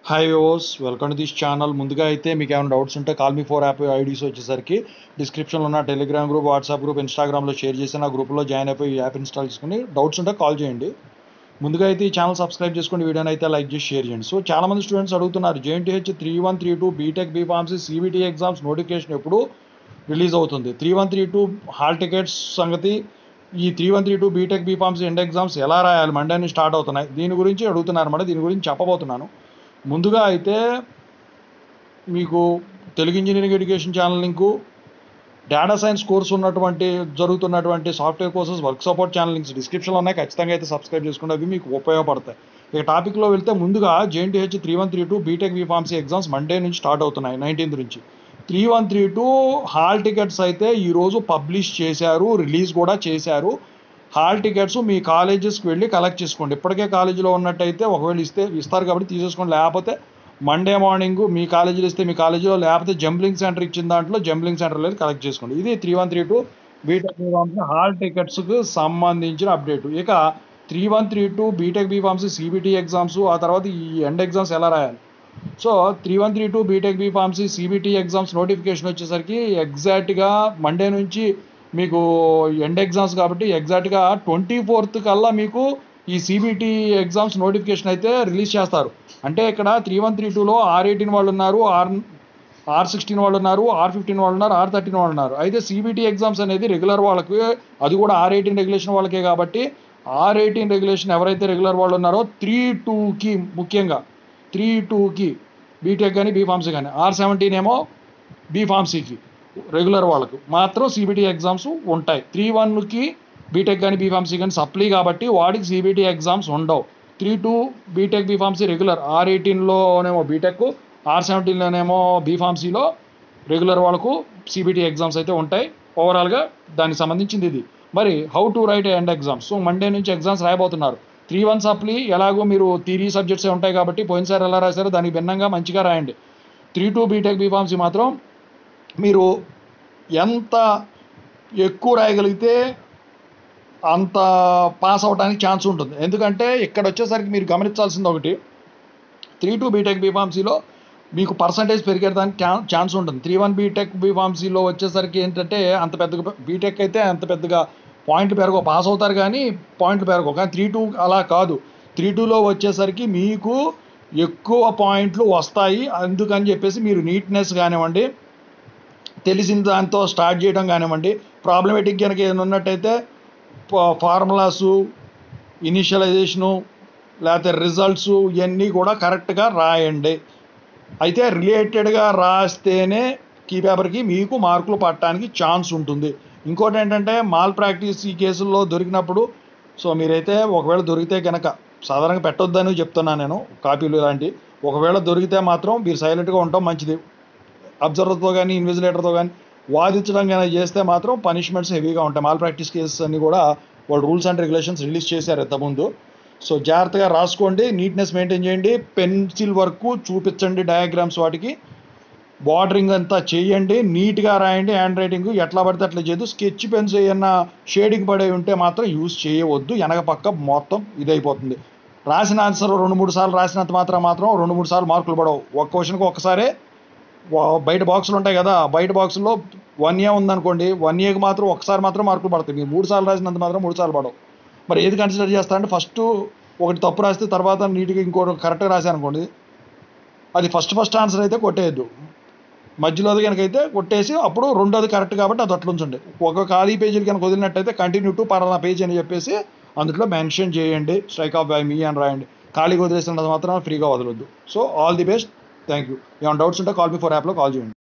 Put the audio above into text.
hi viewers welcome to this channel ముందుగా అయితే మీకు ఏమైనా డౌట్స్ ఉంటే call me four app IDs వచ్చేసరికి డిస్క్రిప్షన్లో ఉన్న టెలిగ్రామ్ గ్రూప్ వాట్సాప్ గ్రూప్ ఇన్స్టాగ్రామ్లో షేర్ చేసి ఆ గ్రూప్లో జాయిన్ అయిపోయి ఈ యాప్ ఇన్స్టాల్ చేసుకుని డౌట్స్ ఉంటే కాల్ చేయండి ముందుగా అయితే ఈ ఛానల్ సబ్స్క్రైబ్ చేసుకుని వీడియోని అయితే లైక్ చేసి షేర్ చేయండి సో చాలా మంది స్టూడెంట్స్ అడుగుతున్నారు JNTH three one three two BTech BPharmacy CBT exams notification ఎప్పుడు రిలీజ్ అవుతుంది three one three two hall tickets సంగతి ఈ three one three two BTech BPharmacy end exams ఎలా రాయాలి మండే నుంచి స్టార్ట్ అవుతున్నాయి దీని గురించి అడుగుతున్నారు అన్నమాట దీని గురించి చెప్పబోతున్నాను ముందుగా అయితే మీకు Telugu engineering education channel link data science course ఉన్నటువంటి జరుగుతున్నటువంటి software courses work support channel links డిస్క్రిప్షన్లో ఉన్నాయి ఖచ్చితంగా అయితే సబ్స్క్రైబ్ చేసుకుంటే అవి మీకు ఉపయోగపడతాయి ఇక టాపిక్లో వెళ్తే ముందుగా JNTH three one three two BTech BPharmacy exams Monday నుంచి స్టార్ట్ అవుతున్నాయి నైన్టీన్త్ నుంచి three one three two hall tickets అయితే ఈరోజు పబ్లిష్ చేశారు రిలీజ్ కూడా చేశారు హాల్ టికెట్స్ మీ కాలేజెస్కి వెళ్ళి కలెక్ట్ చేసుకోండి ఇప్పటికే కాలేజీలో ఉన్నట్టయితే ఒకవేళ ఇస్తే ఇస్తారు కాబట్టి తీసేసుకోండి లేకపోతే మండే మార్నింగ్ మీ కాలేజీలో ఇస్తే మీ కాలేజీలో లేకపోతే జంబ్లింగ్ సెంటర్ ఇచ్చిన దాంట్లో జంబ్లింగ్ సెంటర్లో కలెక్ట్ చేసుకోండి ఇది three one three two BTech BPharmacy hall టికెట్స్కి సంబంధించిన అప్డేట్ ఇక three one three two BTech BPharmacy CBT exams ఆ తర్వాత ఈ ఎండ్ ఎగ్జామ్స్ ఎలా రాయాలి so three one three two BTech BPharmacy CBT exams notification వచ్చేసరికి ఎగ్జాక్ట్గా మండే నుంచి మీకు ఎండ్ ఎగ్జామ్స్ కాబట్టి ఎగ్జాక్ట్గా ట్వంటీ ఫోర్త్ కల్లా మీకు ఈ సిబిటీ ఎగ్జామ్స్ నోటిఫికేషన్ అయితే రిలీజ్ చేస్తారు అంటే ఇక్కడ త్రీ వన్ త్రీ టూలో ఆర్ ఎయిటీన్ వాళ్ళు ఉన్నారు ఆర్ ఆర్ సిక్స్టీన్ వాళ్ళు ఉన్నారు ఆర్ ఫిఫ్టీన్ వాళ్ళు ఉన్నారు ఆర్ థర్టీన్ వాళ్ళు ఉన్నారు అయితే సిబిటీ ఎగ్జామ్స్ అనేది రెగ్యులర్ వాళ్ళకి అది కూడా ఆర్ ఎయిటీన్ రెగ్యులేషన్ వాళ్ళకే కాబట్టి ఆర్ ఎయిటీన్ రెగ్యులేషన్ ఎవరైతే రెగ్యులర్ వాళ్ళు ఉన్నారో త్రీ టూకి ముఖ్యంగా త్రీ టూకి బీటెక్ కానీ బీఫార్మసీ కానీ ఆర్ సెవెంటీన్ ఏమో బీఫార్మసీకి రెగ్యులర్ వాళ్ళకు మాత్రం సిబిటీ ఎగ్జామ్స్ ఉంటాయి త్రీ వన్కి బీటెక్ కానీ బీఫార్మసీ కానీ సప్లీ కాబట్టి వాడికి సిబిటీ ఎగ్జామ్స్ ఉండవు three two BTech BPharmacy regular R ఎయిటీన్లోనేమో బీటెక్ ఆర్ సెవెంటీన్లోనేమో బీఫార్మసీలో రెగ్యులర్ వాళ్ళకు సిబిటీ ఎగ్జామ్స్ అయితే ఉంటాయి ఓవరాల్గా దానికి సంబంధించింది ఇది మరి how to write end exams so Monday నుంచి ఎగ్జామ్స్ రాయబోతున్నారు త్రీ వన్ సప్లీ ఎలాగో మీరు థీరీ సబ్జెక్ట్సే ఉంటాయి కాబట్టి పోయినసారి ఎలా రాశారో దానికి భిన్నంగా మంచిగా రాయండి త్రీ టూ బీటెక్ బీఫార్మసీ మాత్రం మీరు ఎంత ఎక్కువ రాయగలిగితే అంత పాస్ అవడానికి ఛాన్స్ ఉంటుంది ఎందుకంటే ఇక్కడ వచ్చేసరికి మీరు గమనించాల్సింది ఒకటి త్రీ టూ బీటెక్ బీఫార్మసీలో మీకు పర్సంటేజ్ పెరిగేదానికి ఛాన్స్ ఉంటుంది త్రీ వన్ బీటెక్ బీఫార్మసీలో వచ్చేసరికి ఏంటంటే అంత పెద్దగా బీటెక్ అయితే అంత పెద్దగా పాయింట్లు పెరగవు పాస్ అవుతారు కానీ పాయింట్లు పెరగవు కానీ త్రీ టూ అలా కాదు త్రీ టూలో వచ్చేసరికి మీకు ఎక్కువ పాయింట్లు వస్తాయి అందుకని చెప్పేసి మీరు నీట్నెస్ కానివ్వండి తెలిసిన దాంతో స్టార్ట్ చేయడం కానివ్వండి ప్రాబ్లమేటిక్ కనుక ఏమైనా ఉన్నట్టయితే ఫార్ములాసు ఇనిషియలైజేషను లేకపోతే రిజల్ట్స్ ఇవన్నీ కూడా కరెక్ట్గా రాయండి అయితే రిలేటెడ్గా రాస్తేనే కీ పేపర్కి మీకు మార్కులు పట్టడానికి ఛాన్స్ ఉంటుంది ఇంకోటి ఏంటంటే మాల్ ప్రాక్టీస్ ఈ కేసుల్లో దొరికినప్పుడు సో మీరైతే ఒకవేళ దొరికితే కనుక సాధారణంగా పెట్టొద్దని చెప్తున్నాను నేను కాపీలు లాంటి ఒకవేళ దొరికితే మాత్రం మీరు సైలెంట్గా ఉండటం మంచిది అబ్జర్వర్తో కానీ ఇన్విజిలేటర్తో కానీ వాదించడం కానీ చేస్తే మాత్రం పనిష్మెంట్స్ హెవీగా ఉంటాయి మాల్ ప్రాక్టీస్ కేసెస్ అన్ని కూడా వాళ్ళు రూల్స్ అండ్ రెగ్యులేషన్స్ రిలీజ్ చేశారు ఇంతకుముందు సో జాగ్రత్తగా రాసుకోండి నీట్నెస్ మెయింటైన్ చేయండి పెన్సిల్ వర్క్ చూపించండి డయాగ్రామ్స్ వాటికి బార్డరింగ్ అంతా చేయండి నీట్గా రాయండి హ్యాండ్ రైటింగ్ ఎట్లా పడితే అట్లా చేయదు స్కెచ్ పెన్స్ ఏమన్నా షేడింగ్ పడే ఉంటే మాత్రం యూజ్ చేయవద్దు వెనక పక్క మొత్తం ఇదైపోతుంది రాసిన ఆన్సర్ రెండు మూడు సార్లు రాసినంత మాత్రం మాత్రం రెండు మూడు సార్లు మార్కులు పడవు ఒక క్వశ్చన్కి ఒక్కసారే బయట బాక్సులు ఉంటాయి కదా బయట బాక్సుల్లో వన్ ఏ ఉందనుకోండి వన్ ఏకి మాత్రం ఒకసారి మాత్రం మార్కులు పడతాయి మీరు మూడు సార్లు రాసినంత మాత్రం మూడు సార్లు పడవు మరి ఏది కన్సిడర్ చేస్తారంటే ఫస్ట్ ఒకటి తప్పు రాస్తే తర్వాత నీట్గా ఇంకోటి కరెక్ట్గా రాశాను అనుకోండి అది ఫస్ట్ ఫస్ట్ ఆన్సర్ అయితే కొట్టేయద్దు మధ్యలోది కనుక అయితే కొట్టేసి అప్పుడు రెండోది కరెక్ట్ కాబట్టి అది అట్లా ఉంచండి ఒక ఖాళీ పేజీలు కనుక వదిలినట్టయితే కంటిన్యూ టు పలానా పేజ్ అని చెప్పేసి అందులో మెన్షన్ చేయండి స్ట్రైక్ ఆఫ్ బై మీ అని రాయండి ఖాళీగా వదిలేసినంత మాత్రం ఫ్రీగా వదలొద్దు so all the best thank you ఏమైనా డౌట్స్ ఉంటే కాల్ మీ ఫోర్ యాప్లో కాల్ చేయండి